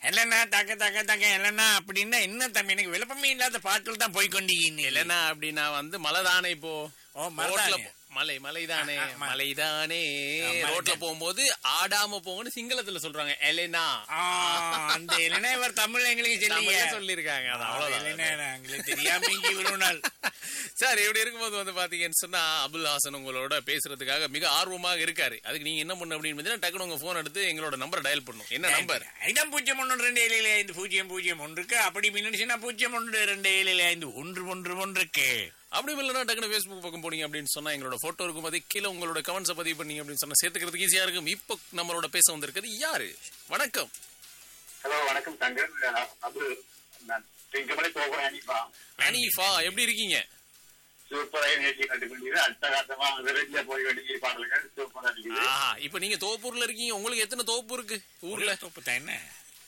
இல்லைண்ணா தக்க தக்க தக்க இல்லைண்ணா அப்படின்னா என்ன தம்பி எனக்கு விளப்பமே இல்லாத பாட்டுகள் தான் போய் கொண்டீங்க இல்லைன்னா அப்படின்னா வந்து மலை தானே இப்போ ஓ, மலை ரோட்ல தானே. போ- மலை மலைதானே ஆ, ஆ, ம- மலைதானே ஆ, மலை ரோட்ல தான். போகும்போது ஆடாம போங்கன்னு சிங்களத்துல சொல்றாங்க எலைனா ஆ, அந்த இல்லைன்னா இவர் தமிழ் எங்களுக்கு சொல்லிங்க தமிழ்ல சொல்லிருக்காங்க அது இல்லைன்னா அவ்வளவுதான் எங்களுக்கு தெரியாம இங்கே இவ்வளவு நாள் சார் இப்படி இருக்கும்போது வந்து பாத்தீங்கன்னு சொன்னா அபுல் ஹாசன் உங்களோட பேசுறதுக்காக மிக ஆர்வமாக இருக்காரு அதுக்கு நீங்க என்ன பண்ணணும் அப்படின்னு பார்த்தீங்கன்னா டக்குனு உங்க போன் எடுத்து எங்களோட நம்பரை டயல் பண்ணும் என்ன நம்பர் ஐந்தாம் பூஜ்ஜியம் ஒன்று ரெண்டு ஏழில் ஐந்து பூஜ்ஜியம் பூஜ்ஜியம் ஒன்றுக்கு அப்படி பின்னாடி பூஜ்ஜியம் ஒன்று ரெண்டு ஏழில் ஐந்து ஒன்று ஒன்று ஒன்றுக்கு அப்படி இல்லைன்னா டக்குனு ஃபேஸ்புக் பக்கம் போனீங்க அப்படின்னு சொன்னா எங்களோட போட்டோ இருக்கும் போது கீழே உங்களோட கமெண்ட்ஸை பதிவு பண்ணீங்க அப்படின்னு சொன்னா சேர்த்துக்கிறதுக்கு ஈஸியா இருக்கும் இப்போ நம்மளோட பேச வந்திருக்கிறது யாரு வணக்கம் ஹலோ வணக்கம் தங்கர் அது நான் திங்கமலை போகிறேன் அனிப்பா அனீஃபா எப்படி இருக்கீங்க சூப்பராக நிகழ்ச்சி கண்டுபிடிக்கிறது அட்டகாசமா விரைஞ்ச போய் வேண்டிய பாடல்கள் சூப்பரா இருக்குது ஆஹா இப்ப நீங்க தோப்பூர்ல இருக்கீங்க உங்களுக்கு எத்தனை தோப்பு இருக்கு ஊர்ல தோப்பு தான் என்ன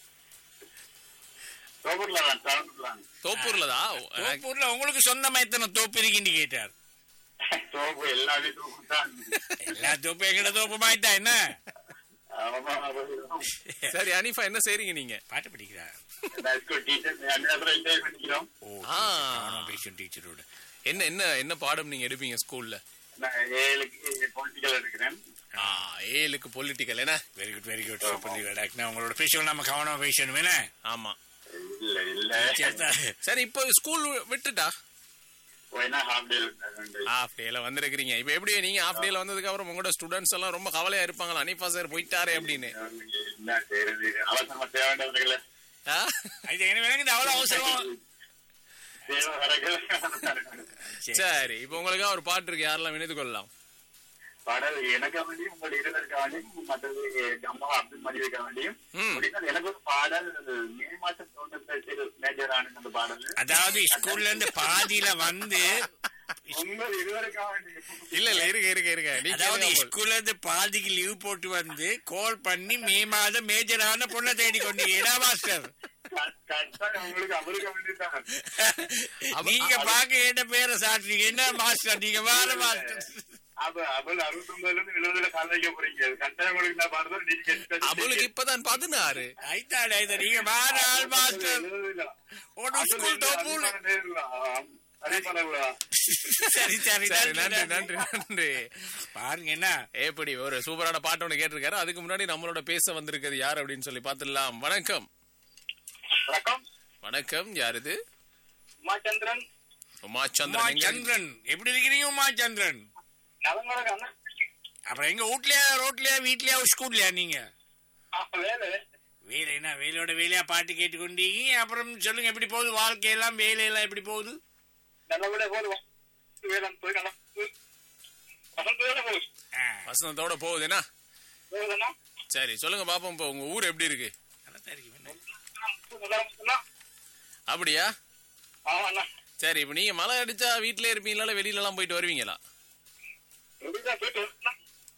சோபர்ல தான் டவுன்லாம் தோப்பூர்ல தான் தோப்பூர்ல உங்களுக்கு சொந்தமா எத்தனை தோப்பு இருக்குன்னு கேட்டார் சோப்பு எல்லாமே சோப்பு தான் எல்லா தோப்பு எங்கட தோப்பு மாய்த்தா என்ன ஆமா சரி அனீஃபா என்ன செய்றீங்க நீங்க பாட்டு படிக்கிறார் ஸ்கூல் டீச்சர் என்ஜாய் பண்ணிக்கிறோம் ஓ ஆ. பேசும் டீச்சரோட என்ன என்ன என்ன பாடம் நீங்க எடுப்பீங்க ஸ்கூல்ல நான் ஏழுக்கு பொலிட்டிக்கல் எடுக்கிறேன் ஆ, ஏழுக்கு பொலிட்டிக்கல் என்ன very good very good super நான் உங்களோட பேசணும் நம்ம கவனமா பேசணும் என்ன ஆமா இல்ல இல்ல சரி இப்போ ஸ்கூல் விட்டுட்டா போயினா ஹாஃப் டே ஹாஃப் டேல வந்திருக்கிறீங்க இப்போ எப்படி நீங்க ஹாஃப் டேல வந்ததுக்கு அப்புறம் உங்களோட ஸ்டூடெண்ட்ஸ் எல்லாம் ரொம்ப கவலையா இருப்பாங்களா அனீஃபா சார் போயிட்டாரே அப்படின்னு என்ன செய்யறது அவசரமா தேவையானவர்கள ஆ? அது என்ன விளங்குது அவ்வளவு அவசரமா தேவை வரங்கள் சரி இப்போ உங்களுக்கு ஒரு பாட்டு இருக்கு யாரெல்லாம் இணைத்து கொள்ளலாம் பாடல் எனக்கு வேண்டியும் உங்கள் இருவருக்கு வேண்டியும் மற்றது அம்மா அப்துல் மஜிதுக்க வேண்டியும் ம். முடிந்தால் எனக்கு ஒரு பாடல் மே மாசம் தோன்ற மேஜர் ஆனது அந்த பாடல் அதாவது ஸ்கூல்ல இருந்து பாதியில வந்து உங்கள் இருவருக்கா வேண்டியும் இல்ல இல்ல இருக்க இருக்க இருக்க நீ அதாவது கேளுங்க போல். ஸ்கூல்ல இருந்து பாதிக்கு லீவ் போட்டு வந்து கால் பண்ணி மே மாதம் மேஜரான பொண்ணை தேடி கொண்டீங்க மாஸ்டர் க- கட்டாயம் உங்களுக்கு அவருக்கு வேண்டியதான் நீங்க பாக்க என்ன பேரை சாட்டுறீங்க என்ன மாஸ்டர் நீங்க வேற மாஸ்டர் அப்ப அவள் அறுபத்தி ஒன்பதுல இருந்து எழுபதுல கால் வைக்க போறீங்க கட்டாயம் உங்களுக்கு நான் பாடுறது நீங்க அவளுக்கு இப்பதான் பதினாறு ஐத்தாடு ஐத்தா நீங்க வேற ஆள் மாஸ்டர் ஒரு ஸ்கூல் டோப்பூல் அதே பண்ண சரி சரி சரி நன்றி நன்றி நன்றி பாருங்க என்ன எப்படி ஒரு சூப்பரான பாட்டு ஒண்ணு கேட்டிருக்காரு அதுக்கு முன்னாடி நம்மளோட பேச வந்திருக்கிறது யார் அப்படின்னு சொல்லி பாத்துடலாம் வணக்கம் வணக்கம் வணக்கம் யார் இது உமாச்சந்திரன் உமா உமா சந்திரன் எங்க- சந்திரன் எப்படி இருக்கிறீங்க உமா சந்திரன் நலங்கோட அண்ணன் அப்புறம் எங்க வீட்லயா ரோட்லயா வீட்லயா ஸ்கூல்லையா நீங்க வேலை வேலை என்ன வேலையோட வேலையா பாட்டு கேட்டுக்கொண்டீங்க அப்புறம் சொல்லுங்க எப்படி போகுது வாழ்க்கையெல்லாம் வேலையெல்லாம் எப்படி போகுது நல்லபடியா போது வேலம் போய் நல்லா வசந்த வேலை போகுது ஆ, வசந்தத்தோட போகுதுன்னா போகுதுன்னா சரி சொல்லுங்க பாப்போம் இப்போ உங்க ஊர் எப்படி இருக்கு நல்லாத்தான் இருக்கு, என்ன? முதலமைச்சர்னா அப்படியா ஆமா அண்ணா சரி இப்போ நீங்க மழை அடிச்சா வீட்லயே இருப்பீங்களா வெளியில எல்லாம் போயிட்டு வருவீங்களா வெளியில போயிட்டு வருவோம்னா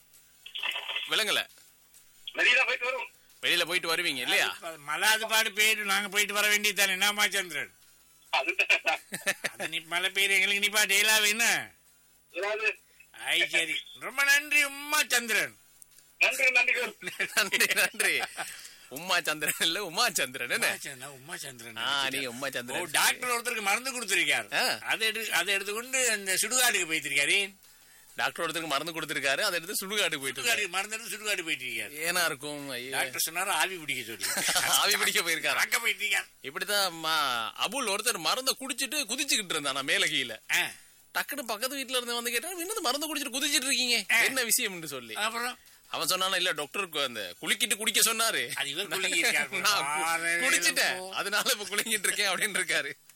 விளங்கல வெளியில போயிட்டு வரும் வெளியில போயிட்டு வருவீங்க இல்லையா அது மலாது பாடு போயிட்டு நாங்க போயிட்டு வர வேண்டியதுதானே என்ன உமா சந்திரன் அதுதான் அது நீ மழை பெய்யுற எங்களுக்கு நீ பாட்டு ஏலாவே என்ன ஏதாவது ஐ சரி ரொம்ப நன்றி உமா சந்திரன் நன்றி நன்றிகள் நன்றி நன்றி உமா சந்திரன் இல்ல உமா சந்திரன் என்ன உமா சந்திரன், உமா சந்திரன் ஆ நீங்க உமா ஓ சந்திரன் டாக்டர் ஒருத்தருக்கு மருந்து கொடுத்திருக்காரு ஆ. அதை எடு அதை எடுத்துக்கொண்டு அந்த சுடுகாடுக்கு போயிட்டிருக்காரு டாக்டர் ஒருத்தருக்கு மருந்து கொடுத்திருக்காரு அதை எடுத்து சுடுகாட்டுக்கு போயிட்டு இருக்காரு. சுடுகாடு மருந்து எடுத்து சுடுகாடு போயிட்டு இருக்காரு ஏனா இருக்கும் ஐயோ. டாக்டர் சொன்னாரு ஆவி பிடிக்க சொல்லி ஆவி பிடிக்க போயிருக்காரு அங்க போயிட்டு இருக்காரு இப்படித்தான் ம- அபுல் ஒருத்தர் மருந்த குடிச்சிட்டு குதிச்சுக்கிட்டு இருந்தானா மேல கீழ ஆ, டக்குனு பக்கத்து வீட்டுல இருந்து வந்து கேட்டா என்னது மருந்து குடிச்சிட்டு குதிச்சிட்டு இருக்கீங்க என்ன விஷயம்னு சொல்லி அப்புறம் அவன் சொன்னானா இல்ல டாக்டருக்கு அந்த குளிக்கிட்டு குடிக்க சொன்னாரு அது இவர் குலுங்கி இருக்காரு. நான் கு- ஆறு குடிச்சிட்டேன் எழுப்போ. அதனால இப்ப குளிங்கிட்டு இருக்கேன் அப்படின்னு இருக்காரு